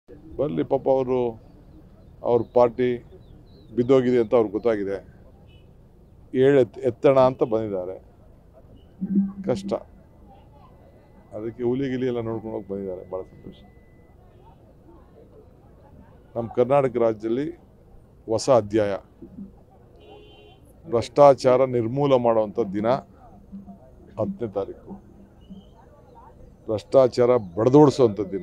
ಬರಲಿ ಪಾಪ ಅವರು ಅವ್ರ ಪಾರ್ಟಿ ಬಿದ್ದೋಗಿದೆ ಅಂತ ಅವ್ರಿಗೆ ಗೊತ್ತಾಗಿದೆ ಏಳು ಎತ್ ಎತ್ತಣ ಅಂತ ಬಂದಿದ್ದಾರೆ ಕಷ್ಟ ಅದಕ್ಕೆ ಹುಲಿ ಗಿಲಿ ಎಲ್ಲ ನೋಡ್ಕೊಂಡು ಹೋಗಿ ಬಂದಿದ್ದಾರೆ ಭಾಳ ಸಂತೋಷ ನಮ್ಮ ಕರ್ನಾಟಕ ರಾಜ್ಯದಲ್ಲಿ ಹೊಸ ಅಧ್ಯಾಯ ಭ್ರಷ್ಟಾಚಾರ ನಿರ್ಮೂಲ ಮಾಡುವಂಥ ದಿನ ಹತ್ತನೇ ತಾರೀಕು ಭ್ರಷ್ಟಾಚಾರ ಬಡದೋಡಿಸುವಂಥ ದಿನ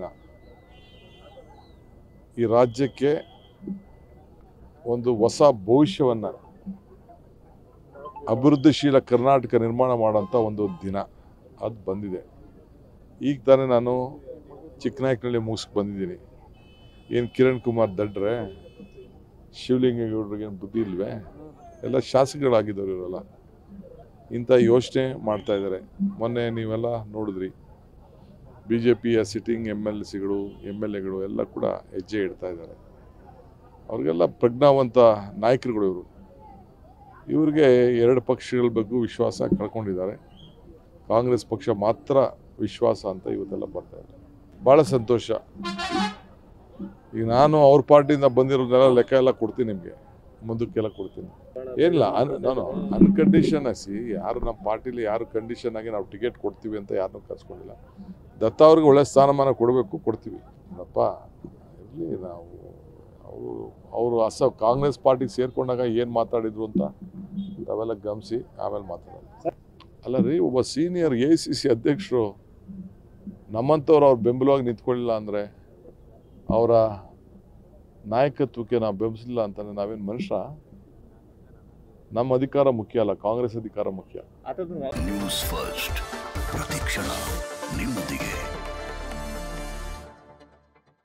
ಈ ರಾಜ್ಯಕ್ಕೆ ಒಂದು ಹೊಸ ಭವಿಷ್ಯವನ್ನು ಅಭಿವೃದ್ಧಿಶೀಲ ಕರ್ನಾಟಕ ನಿರ್ಮಾಣ ಮಾಡೋಂಥ ಒಂದು ದಿನ ಅದು ಬಂದಿದೆ ಈಗ ತಾನೇ ನಾನು ಚಿಕ್ಕನಾಯಕನಹಳ್ಳಿ ಮುಗಿಸ್ಕೆ ಬಂದಿದ್ದೀನಿ ಏನು ಕಿರಣ್ ಕುಮಾರ್ ದಡ್ರೆ ಶಿವಲಿಂಗೇಗೌಡರಿಗೆ ಏನು ಬುದ್ಧಿ ಇಲ್ವೇ ಎಲ್ಲ ಶಾಸಕಗಳಾಗಿದ್ದವರು ಇವರೆಲ್ಲ ಇಂಥ ಯೋಚನೆ ಮಾಡ್ತಾ ಇದ್ದಾರೆ ಮೊನ್ನೆ ನೀವೆಲ್ಲ ನೋಡಿದ್ರಿ ಬಿ ಜೆ ಪಿಯ ಸಿಟ್ಟಿಂಗ್ ಎಮ್ ಎಲ್ ಸಿಗಳು ಎಮ್ ಎಲ್ ಎಗಳು ಎಲ್ಲ ಕೂಡ ಹೆಜ್ಜೆ ಇಡ್ತಾ ಇದ್ದಾರೆ ಅವ್ರಿಗೆಲ್ಲ ಪ್ರಜ್ಞಾವಂತ ನಾಯಕರುಗಳು ಇವರು ಇವ್ರಿಗೆ ಎರಡು ಪಕ್ಷಗಳ ಬಗ್ಗೆ ವಿಶ್ವಾಸ ಕಳ್ಕೊಂಡಿದ್ದಾರೆ ಕಾಂಗ್ರೆಸ್ ಪಕ್ಷ ಮಾತ್ರ ವಿಶ್ವಾಸ ಅಂತ ಇವತ್ತೆಲ್ಲ ಬರ್ತಾ ಇದ್ದಾರೆ ಭಾಳ ಸಂತೋಷ ಈಗ ನಾನು ಅವ್ರ ಪಾರ್ಟಿಯಿಂದ ಬಂದಿರೋದೆಲ್ಲ ಲೆಕ್ಕ ಎಲ್ಲ ಕೊಡ್ತೀನಿ ನಿಮಗೆ ಮುಂದಕ್ಕೆಲ್ಲ ಕೊಡ್ತೀನಿ ಏನಿಲ್ಲ ಅನ್ ನಾನು ಅನ್ಕಂಡೀಷನ್ ಸಿ ಯಾರು ನಮ್ಮ ಪಾರ್ಟಿಲಿ ಯಾರು ಕಂಡೀಷನ್ ಆಗಿ ನಾವು ಟಿಕೆಟ್ ಕೊಡ್ತೀವಿ ಅಂತ ಯಾರನ್ನೂ ಕರ್ಸ್ಕೊಂಡಿಲ್ಲ ದತ್ತ ಅವ್ರಿಗೆ ಒಳ್ಳೆ ಸ್ಥಾನಮಾನ ಕೊಡಬೇಕು ಕೊಡ್ತೀವಿ ಅಪ್ಪ ಇರಲಿ ನಾವು ಅವರು ಅವರು ಅಸ ಕಾಂಗ್ರೆಸ್ ಪಾರ್ಟಿಗೆ ಸೇರ್ಕೊಂಡಾಗ ಏನು ಮಾತಾಡಿದ್ರು ಅಂತ ನಾವೆಲ್ಲ ಗಮನಿಸಿ ಆಮೇಲೆ ಮಾತಾಡೋಣ ಅಲ್ಲ ರೀ ಒಬ್ಬ ಸೀನಿಯರ್ ಎ ಸಿ ಸಿ ಅಧ್ಯಕ್ಷರು ನಮ್ಮಂಥವ್ರು ಅವ್ರು ಬೆಂಬಲವಾಗಿ ನಿಂತ್ಕೊಳ್ಳಿಲ್ಲ ಅಂದರೆ ಅವರ ನಾಯಕತ್ವಕ್ಕೆ ನಾವು ಬೆಂಬಲಿಸಿಲ್ಲ ಅಂತಂದರೆ ನಾವೇನು ಮನುಷ್ಯ ನಮ್ಮ ಅಧಿಕಾರ ಮುಖ್ಯ ಅಲ್ಲ ಕಾಂಗ್ರೆಸ್ ಅಧಿಕಾರ ಮುಖ್ಯ ನ್ಯೂಸ್ ಫಸ್ಟ್ ಪ್ರತಿಕ್ಷಣ ನಿಮ್ಮೊಂದಿಗೆ